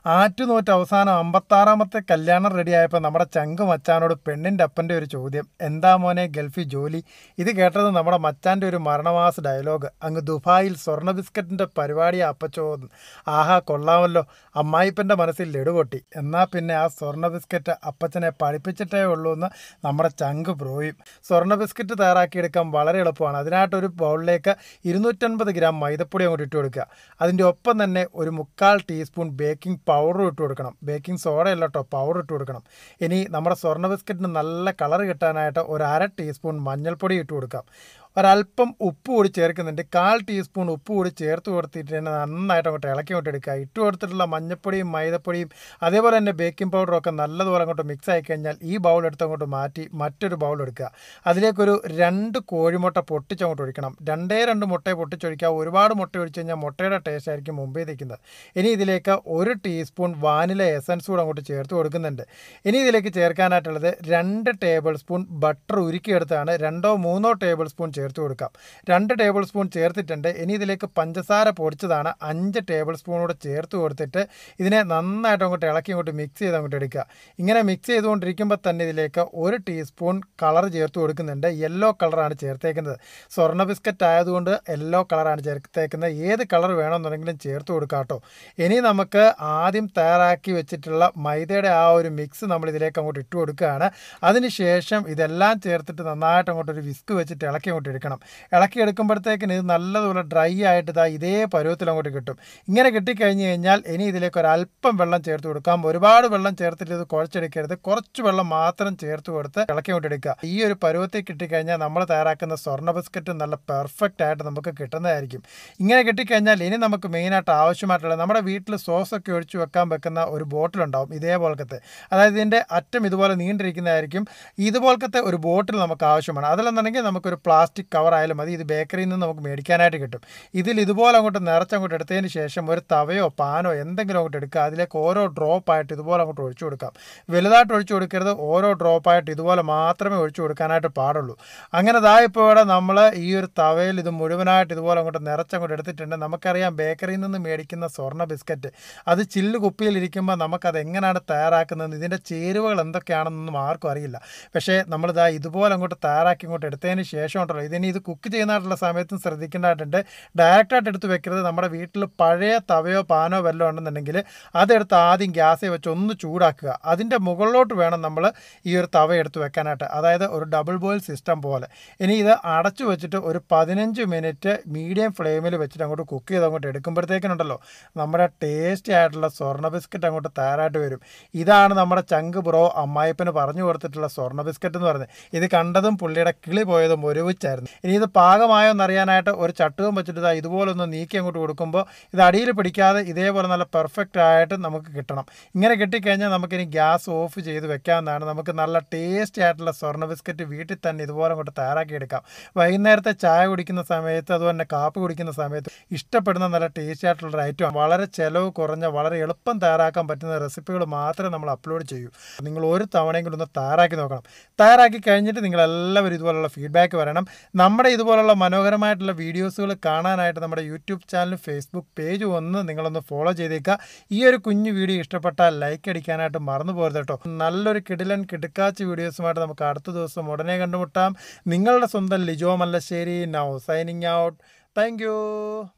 ആറ്റുനോറ്റ് അവസാനം അമ്പത്താറാമത്തെ കല്യാണം റെഡിയായപ്പോൾ നമ്മുടെ ചങ്ക് മച്ചാനോട് പെണ്ണിൻ്റെ അപ്പൻ്റെ ഒരു ചോദ്യം എന്താ മോനെ ഗൾഫിൽ ജോലി ഇത് കേട്ടത് നമ്മുടെ മച്ചാൻ്റെ ഒരു മരണമാസ ഡയലോഗ് അങ്ങ് ദുബായിൽ സ്വർണ്ണ ബിസ്ക്കറ്റിൻ്റെ പരിപാടി അപ്പച്ചോ ആഹാ കൊള്ളാമല്ലോ അമ്മായിപ്പൻ്റെ മനസ്സിൽ ലഡുപൊട്ടി എന്നാൽ പിന്നെ ആ സ്വർണ്ണ ബിസ്ക്കറ്റ് അപ്പച്ചനെ പഠിപ്പിച്ചിട്ടേ ഉള്ളൂ എന്ന് നമ്മുടെ ചങ്ക് ബ്രോയും സ്വർണ്ണ ബിസ്ക്കറ്റ് തയ്യാറാക്കിയെടുക്കാൻ വളരെ എളുപ്പമാണ് അതിനായിട്ടൊരു ബൗളിലേക്ക് ഇരുന്നൂറ്റൻപത് ഗ്രാം മൈദപ്പൊടി അങ്ങോട്ട് ഇട്ട് കൊടുക്കുക അതിൻ്റെ ഒപ്പം തന്നെ ഒരു മുക്കാൽ ടീസ്പൂൺ ബേക്കിംഗ് പൗഡർ ഇട്ട് കൊടുക്കണം ബേക്കിംഗ് സോഡ അല്ല കേട്ടോ പൗഡർ ഇട്ട് കൊടുക്കണം ഇനി നമ്മുടെ സ്വർണ്ണ ബിസ്ക്കറ്റിന് നല്ല കളർ കിട്ടാനായിട്ട് ഒരു അര ടീസ്പൂൺ മഞ്ഞൾപ്പൊടി ഇട്ട് കൊടുക്കാം ഒരല്പം ഉപ്പ് കൂടി ചേർക്കുന്നുണ്ട് കാൽ ടീസ്പൂൺ ഉപ്പ് കൂടി ചേർത്ത് കൊടുത്തിട്ട് തന്നെ നന്നായിട്ട് അങ്ങോട്ട് ഇളക്കി അങ്ങോട്ട് എടുക്കുക ഇട്ട് കൊടുത്തിട്ടുള്ള മഞ്ഞപ്പൊടിയും മൈദപ്പൊടിയും അതേപോലെ തന്നെ ബേക്കിംഗ് പൗഡറും ഒക്കെ നല്ലതുപോലെ അങ്ങോട്ട് മിക്സ് ആയി കഴിഞ്ഞാൽ ഈ ബൗൾ എടുത്ത് അങ്ങോട്ട് മാറ്റി മറ്റൊരു ബൗൾ എടുക്കുക അതിലേക്കൊരു രണ്ട് കോഴിമുട്ട പൊട്ടിച്ചങ്ങോട്ട് ഒഴിക്കണം രണ്ടേ രണ്ട് മുട്ടയെ പൊട്ടിച്ചൊഴിക്കുക ഒരുപാട് മുട്ട ഒഴിച്ച് കഴിഞ്ഞാൽ മുട്ടയുടെ ടേസ്റ്റ് ആയിരിക്കും മുമ്പേ നിൽക്കുന്നത് ഇനി ഇതിലേക്ക് ഒരു ടീസ്പൂൺ വാനില എസൻസ് കൂടെ അങ്ങോട്ട് ചേർത്ത് കൊടുക്കുന്നുണ്ട് ഇനി ഇതിലേക്ക് ചേർക്കാനായിട്ടുള്ളത് രണ്ട് ടേബിൾ സ്പൂൺ ബട്ടർ ഉരുക്കിയെടുത്താണ് രണ്ടോ മൂന്നോ ടേബിൾ സ്പൂൺ ചേർത്ത് കൊടുക്കാം രണ്ട് ടേബിൾ സ്പൂൺ ചേർത്തിട്ടുണ്ട് ഇനി ഇതിലേക്ക് പഞ്ചസാര പൊടിച്ചതാണ് അഞ്ച് ടേബിൾ സ്പൂൺ കൂടെ ചേർത്ത് കൊടുത്തിട്ട് ഇതിനെ നന്നായിട്ട് അങ്ങോട്ട് ഇളക്കി അങ്ങോട്ട് മിക്സ് ചെയ്ത് അങ്ങോട്ട് എടുക്കുക ഇങ്ങനെ മിക്സ് ചെയ്തുകൊണ്ടിരിക്കുമ്പോൾ തന്നെ ഇതിലേക്ക് ഒരു ടീസ്പൂൺ കളർ ചേർത്ത് കൊടുക്കുന്നുണ്ട് യെല്ലോ കളറാണ് ചേർത്തേക്കുന്നത് സ്വർണ്ണ ബിസ്ക്കറ്റ് ആയതുകൊണ്ട് യെല്ലോ കളറാണ് ചേർത്തേക്കുന്നത് ഏത് കളർ വേണമെന്നുണ്ടെങ്കിലും ചേർത്ത് കൊടുക്കാം കേട്ടോ ഇനി നമുക്ക് ആദ്യം തയ്യാറാക്കി വെച്ചിട്ടുള്ള മൈദയുടെ ആ ഒരു മിക്സ് നമ്മൾ ഇതിലേക്ക് അങ്ങോട്ട് ഇട്ട് കൊടുക്കുകയാണ് അതിനുശേഷം ഇതെല്ലാം ചേർത്തിട്ട് നന്നായിട്ട് അങ്ങോട്ട് ഒരു വിസ്ക് വെച്ചിട്ട് ഇളക്കി അങ്ങോട്ട് എടുക്കണം ഇളക്കി എടുക്കുമ്പോഴത്തേക്കിന് ഇത് നല്ലതുപോലെ ഡ്രൈ ആയിട്ട് ഇതാ ഇതേ പരുവത്തിൽ അങ്ങോട്ട് കിട്ടും ഇങ്ങനെ കിട്ടിക്കഴിഞ്ഞ് കഴിഞ്ഞാൽ ഇനി ഇതിലേക്ക് ഒരു അല്പം വെള്ളം ചേർത്ത് കൊടുക്കാം ഒരുപാട് വെള്ളം ചേർത്തിട്ട് ഇത് കുഴച്ചെടുക്കരുത് കുറച്ച് വെള്ളം മാത്രം ചേർത്ത് കൊടുത്ത് ഇളക്കി അങ്ങോട്ട് എടുക്കുക ഈ ഒരു പരുവത്തിൽ കിട്ടിക്കഴിഞ്ഞാൽ നമ്മൾ തയ്യാറാക്കുന്ന സ്വർണ്ണ ബിസ്ക്കറ്റ് നല്ല പെർഫെക്റ്റ് ആയിട്ട് നമുക്ക് കിട്ടുന്നതായിരിക്കും ഇങ്ങനെ കിട്ടിക്കഴിഞ്ഞാൽ ഇനി നമുക്ക് മെയിനായിട്ട് ആവശ്യമായിട്ടുള്ള നമ്മുടെ വീട്ടിൽ സോസൊക്കെ ഒഴിച്ച് വെക്കാൻ വെക്കുന്ന ഒരു ബോട്ടിലുണ്ടാവും ഇതേപോലത്തെ അതായത് ഇതിൻ്റെ അറ്റം ഇതുപോലെ നീണ്ടിരിക്കുന്നതായിരിക്കും ഇതുപോലത്തെ ഒരു ബോട്ടിൽ നമുക്ക് ആവശ്യമാണ് അതിലെന്നുണ്ടെങ്കിൽ നമുക്കൊരു പ്ലാസ്റ്റിക് കവർ ആയാലും മതി ഇത് ബേക്കറിയിൽ നിന്ന് നമുക്ക് മേടിക്കാനായിട്ട് കിട്ടും ഇതിൽ ഇതുപോലെ അങ്ങോട്ട് നിറച്ചങ്ങോട്ട് എടുത്തതിന് ശേഷം ഒരു തവയോ പാനോ എന്തെങ്കിലും അങ്ങോട്ട് എടുക്കുക അതിലേക്ക് ഓരോ ഡ്രോപ്പ് ആയിട്ട് ഇതുപോലെ അങ്ങോട്ട് ഒഴിച്ചു കൊടുക്കാം വലുതായിട്ട് ഒഴിച്ചു കൊടുക്കരുത് ഓരോ ഡ്രോപ്പ് ആയിട്ട് ഇതുപോലെ മാത്രമേ ഒഴിച്ചു കൊടുക്കാനായിട്ട് പാടുള്ളൂ അങ്ങനെ ദാ ഇപ്പോൾ ഇവിടെ നമ്മൾ ഈ ഒരു തവയിൽ ഇത് മുഴുവനായിട്ട് ഇതുപോലെ അങ്ങോട്ട് നിറച്ചങ്ങോട്ട് എടുത്തിട്ടുണ്ട് നമുക്കറിയാം ബേക്കറിയിൽ നിന്ന് മേടിക്കുന്ന സ്വർണ്ണ ബിസ്ക്കറ്റ് അത് ചില്ല് കുപ്പിയിലിരിക്കുമ്പോൾ നമുക്കത് എങ്ങനെയാണ് തയ്യാറാക്കുന്നത് ഇതിൻ്റെ ചേരുവകൾ എന്തൊക്കെയാണെന്നൊന്നും ആർക്കും അറിയില്ല പക്ഷേ നമ്മളിതാ ഇതുപോലെ അങ്ങോട്ട് തയ്യാറാക്കി ഇങ്ങോട്ട് എടുത്തതിന് ശേഷം ഉണ്ടല്ലോ ഇതിനി ഇത് കുക്ക് ചെയ്യുന്നതായിട്ടുള്ള സമയത്തും ശ്രദ്ധിക്കേണ്ടതായിട്ടുണ്ട് ഡയറക്റ്റായിട്ട് എടുത്ത് വെക്കരുത് നമ്മുടെ വീട്ടിൽ പഴയ തവയോ പാനോ വല്ലതും ഉണ്ടെന്നുണ്ടെങ്കിൽ അതെടുത്ത് ആദ്യം ഗ്യാസിൽ വെച്ച് ഒന്ന് ചൂടാക്കുക അതിൻ്റെ മുകളിലോട്ട് വേണം നമ്മൾ ഈ ഒരു തവ എടുത്ത് വെക്കാനായിട്ട് അതായത് ഒരു ഡബിൾ ബോയിൽ സിസ്റ്റം പോലെ ഇനി ഇത് അടച്ചു വെച്ചിട്ട് ഒരു പതിനഞ്ച് മിനിറ്റ് മീഡിയം ഫ്ലെയിമിൽ വെച്ചിട്ട് അങ്ങോട്ട് കുക്ക് ചെയ്ത് അങ്ങോട്ട് എടുക്കുമ്പോഴത്തേക്കിനുണ്ടല്ലോ നമ്മുടെ ടേസ്റ്റി ആയിട്ടുള്ള സ്വർണ്ണ ബിസ്ക്കറ്റ് അങ്ങോട്ട് തയ്യാറായിട്ട് വരും ഇതാണ് നമ്മുടെ ചങ്ക് ബ്രോ അമ്മായിപ്പന് പറഞ്ഞു കൊടുത്തിട്ടുള്ള സ്വർണ്ണ ബിസ്ക്കറ്റ് എന്ന് പറയുന്നത് ഇത് കണ്ടതും പുള്ളിയുടെ കിളി പോയതും ഒരുമിച്ചായിരുന്നു ഇനി ഇത് പാകമായോ എന്നറിയാനായിട്ട് ഒരു ചട്ടുകം വെച്ചിട്ട് ഇതാ ഇതുപോലെ ഒന്ന് നീക്കി അങ്ങോട്ട് കൊടുക്കുമ്പോൾ ഇത് അടിയിൽ പിടിക്കാതെ ഇതേപോലെ നല്ല പെർഫെക്റ്റ് ആയിട്ട് നമുക്ക് കിട്ടണം ഇങ്ങനെ കിട്ടിക്കഴിഞ്ഞാൽ നമുക്കിനി ഗ്യാസ് ഓഫ് ചെയ്ത് വെക്കാവുന്നതാണ് നമുക്ക് നല്ല ടേസ്റ്റി ആയിട്ടുള്ള സ്വർണ്ണ ബിസ്ക്കറ്റ് വീട്ടിൽ തന്നെ ഇതുപോലെ അങ്ങോട്ട് തയ്യാറാക്കി എടുക്കാം വൈകുന്നേരത്തെ ചായ കുടിക്കുന്ന സമയത്ത് അതുപോലെ തന്നെ കാപ്പി കുടിക്കുന്ന സമയത്ത് ഇഷ്ടപ്പെടുന്ന നല്ല ടേസ്റ്റി ആയിട്ടുള്ള ഒരു ഐറ്റം വളരെ ചിലവ് കുറഞ്ഞ വളരെ എളുപ്പം തയ്യാറാക്കാൻ പറ്റുന്ന റെസിപ്പികൾ മാത്രമേ നമ്മൾ അപ്ലോഡ് ചെയ്യൂ നിങ്ങൾ ഒരു തവണയെങ്കിലും ഒന്ന് തയ്യാറാക്കി നോക്കണം തയ്യാറാക്കി കഴിഞ്ഞിട്ട് നിങ്ങൾ എല്ലാവരും ഇതുപോലുള്ള ഫീഡ്ബാക്ക് വരണം നമ്മുടെ ഇതുപോലുള്ള മനോഹരമായിട്ടുള്ള വീഡിയോസുകൾ കാണാനായിട്ട് നമ്മുടെ യൂട്യൂബ് ചാനലും ഫേസ്ബുക്ക് പേജും ഒന്ന് നിങ്ങളൊന്ന് ഫോളോ ചെയ്തേക്കുക ഈ ഒരു കുഞ്ഞു വീഡിയോ ഇഷ്ടപ്പെട്ടാൽ ലൈക്ക് അടിക്കാനായിട്ട് മറന്നു പോകരുത് കേട്ടോ നല്ലൊരു കിടിലൻ കിടുക്കാച്ച വീഡിയോസുമായിട്ട് നമുക്ക് അടുത്ത ദിവസം ഉടനെ കണ്ടുമുട്ടാം നിങ്ങളുടെ സ്വന്തം Lijo Mallassery now signing out thank